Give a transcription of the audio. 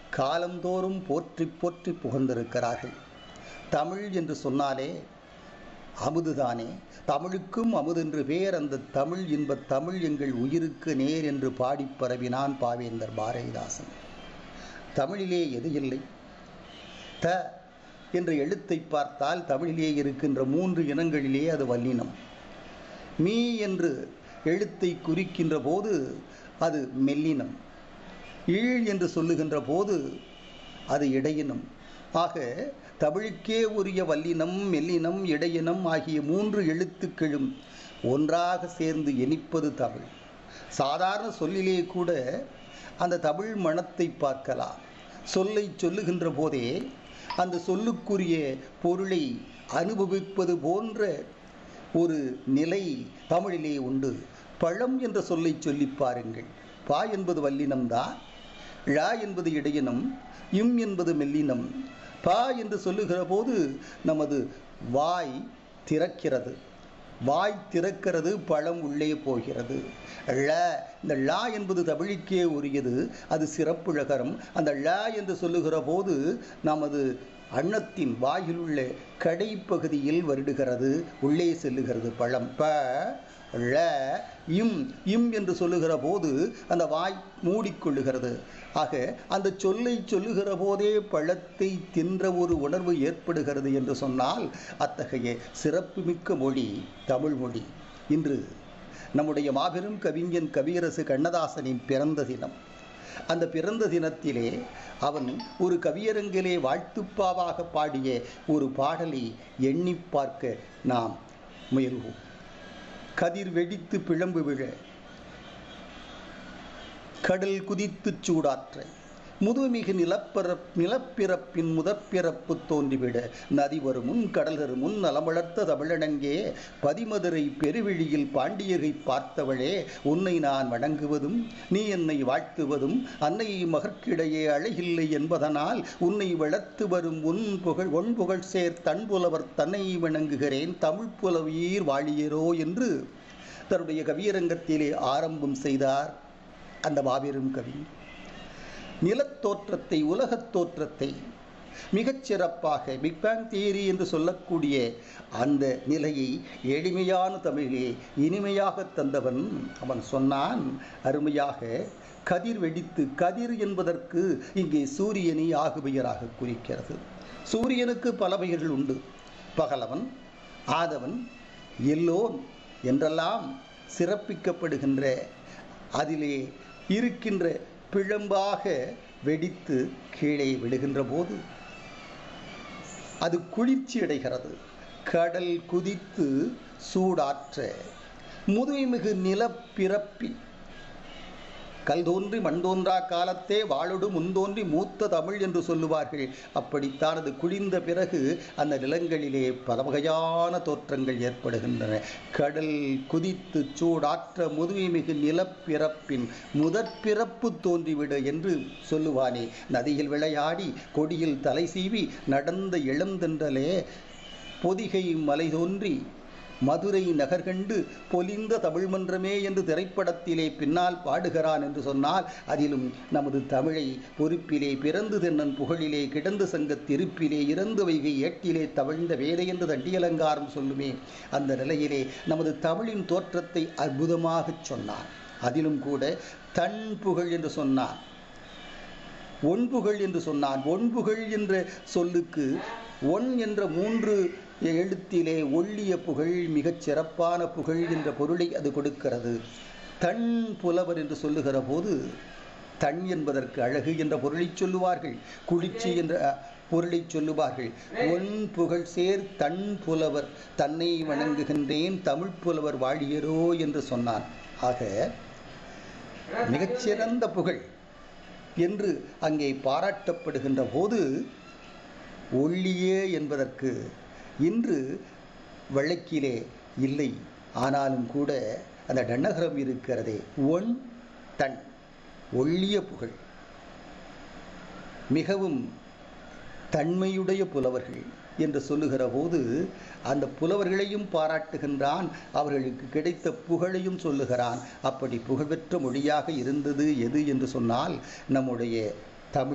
காலந்தோறும் போற்றி போற்றி புகழ்ந்திருக்கிறார்கள் தமிழ் என்று சொன்னாலே அமுதுதானே தமிழுக்கும் அமுதென்று பேர் அந்த தமிழ் இன்பத் தமிழ் எங்கள் உயிருக்கு நேர் என்று பாடிப் பரவினான் பாவேந்தர் பாரதிதாசன் தமிழிலே எது இல்லை த என்ற எழுத்தை பார்த்தால் தமிழிலே இருக்கின்ற மூன்று இனங்களிலே அது வல்லினம் மீ என்று எழுத்தை குறிக்கின்ற போது அது மெல்லினம் ஈழ் என்று சொல்லுகின்ற போது அது இடையினம் ஆக தமிழுக்கே உரிய வல்லினம் மெல்லினம் இடையினம் ஆகிய மூன்று எழுத்துக்களும் ஒன்றாக சேர்ந்து இனிப்பது தமிழ் சாதாரண சொல்லிலே கூட அந்த தமிழ் மணத்தை பார்க்கலாம் சொல்லை சொல்லுகின்ற போதே அந்த சொல்லுக்குரிய பொருளை அனுபவிப்பது போன்ற ஒரு நிலை தமிழிலே உண்டு பழம் என்ற சொல்லை சொல்லி பாருங்கள் பா என்பது வல்லினம்தான் ழா என்பது இடையினம் இம் என்பது மெல்லினம் பா என்று சொல்லுகிற போது நமது வாய் திறக்கிறது வாய் திறக்கிறது பழம் உள்ளே போகிறது ழ இந்த ழா என்பது தமிழுக்கே உரியது அது சிறப்புழகரம் அந்த ழ என்று சொல்லுகிற போது நமது அன்னத்தின் வாயில் உள்ள கடைப்பகுதியில் வருடுகிறது உள்ளே செல்லுகிறது பழம் ப ழ இம் இம் என்று சொல்லுகிற போது அந்த வாய் மூடிக்கொள்ளுகிறது ஆக அந்த சொல்லை சொல்லுகிற போதே பழத்தை தின்ற ஒரு உணர்வு ஏற்படுகிறது என்று சொன்னால் அத்தகைய சிறப்புமிக்க மொழி தமிழ் மொழி இன்று நம்முடைய மாபெரும் கவிஞன் கவியரசு கண்ணதாசனின் பிறந்த தினம் அந்த பிறந்த தினத்திலே அவன் ஒரு கவியரங்கிலே வாழ்த்துப்பாவாக பாடிய ஒரு பாடலை எண்ணி பார்க்க நாம் முயல்வோம் கதிர் வெடித்து பிழம்பு விழ கடல் குதித்துச் சூடாற்ற முதுமிகு நிலப்பர நிலப்பிறப்பின் முதற்பிறப்பு தோன்றிவிட நதி வரும் முன் கடல் தரும் முன் நலமளர்த்த தமிழனங்கே பதிமதுரை பெருவெளியில் பாண்டியரை பார்த்தவளே உன்னை நான் வணங்குவதும் நீ என்னை வாழ்த்துவதும் அன்னை மகற்கிடையே அழகில்லை என்பதனால் உன்னை வளர்த்து வரும் உன் புகழ் ஒன் புகழ் சேர் தன்புலவர் தன்னை வணங்குகிறேன் தமிழ் புலவீர் வாழியரோ என்று தன்னுடைய கவியரங்கத்திலே ஆரம்பம் செய்தார் அந்த மாபெரும் கவி நிலத்தோற்றத்தை உலகத் தோற்றத்தை மிகச் சிறப்பாக பிக் பேங் தியரி என்று சொல்லக்கூடிய அந்த நிலையை எளிமையான தமிழிலே இனிமையாக தந்தவன் அவன் சொன்னான் அருமையாக கதிர் வெடித்து கதிர் என்பதற்கு இங்கே சூரியனை ஆகுபெயராக குறிக்கிறது சூரியனுக்கு பல பெயர்கள் உண்டு பகலவன் ஆதவன் எல்லோன் என்றெல்லாம் சிறப்பிக்கப்படுகின்ற அதிலே இருக்கின்ற பிழம்பாக வெடித்து கீழே விழுகின்ற போது அது குளிர்ச்சி அடைகிறது கடல் குதித்து சூடாற்ற முதுமைமிகு நிலப்பிறப்பில் கல் தோன்றி மண் தோன்றா காலத்தே வாழொடு முன்தோன்றி மூத்த தமிழ் என்று சொல்லுவார்கள் அப்படித்தான் அது குளிர்ந்த பிறகு அந்த நிலங்களிலே பல வகையான தோற்றங்கள் ஏற்படுகின்றன கடல் குதித்து சூடாற்ற முதுமைமிகு நிலப்பிறப்பின் முதற்பிறப்பு தோன்றிவிடு என்று சொல்லுவானே நதியில் விளையாடி கொடியில் தலை சீவி நடந்த இளந்தென்றலே பொதிகை மலை தோன்றி மதுரை நகர்கண்டு பொலிந்த தமிழ் மன்றமே என்று திரைப்படத்திலே பின்னால் பாடுகிறான் என்று சொன்னால் அதிலும் நமது தமிழை பொறுப்பிலே பிறந்து தென்னன் புகழிலே கிடந்து சங்கத் திருப்பிலே இறந்து வைகை ஏட்டிலே தவழ்ந்த வேதை என்று தண்டியலங்காரம் சொல்லுமே அந்த நிலையிலே நமது தமிழின் தோற்றத்தை அற்புதமாகச் சொன்னான் அதிலும் கூட தன் புகழ் என்று சொன்னான் ஒன்புகழ் என்று சொன்னான் ஒன்புகழ் என்ற சொல்லுக்கு ஒன் என்ற மூன்று எழுத்திலே ஒள்ளிய புகழ் மிகச் சிறப்பான புகழ் என்ற பொருளை அது கொடுக்கிறது தன் புலவர் என்று சொல்லுகிற போது தன் என்பதற்கு அழகு என்ற பொருளை சொல்லுவார்கள் குளிர்ச்சி என்ற பொருளை சொல்லுவார்கள் ஒன் புகழ் சேர் தன் புலவர் தன்னை வணங்குகின்றேன் தமிழ் புலவர் வாழியரோ என்று சொன்னான் ஆக மிகச்சிறந்த புகழ் என்று அங்கே பாராட்டப்படுகின்ற போது ஒள்ளியே என்பதற்கு இன்று வழக்கிலே இல்லை ஆனாலும் கூட அந்த டன்னகரம் இருக்கிறதே ஒன் தன் ஒள்ளிய புகழ் மிகவும் தன்மையுடைய புலவர்கள் என்று சொல்லுகிற போது அந்த புலவர்களையும் பாராட்டுகின்றான் அவர்களுக்கு கிடைத்த புகழையும் சொல்லுகிறான் அப்படி புகழ்பெற்ற மொழியாக இருந்தது எது என்று சொன்னால் நம்முடைய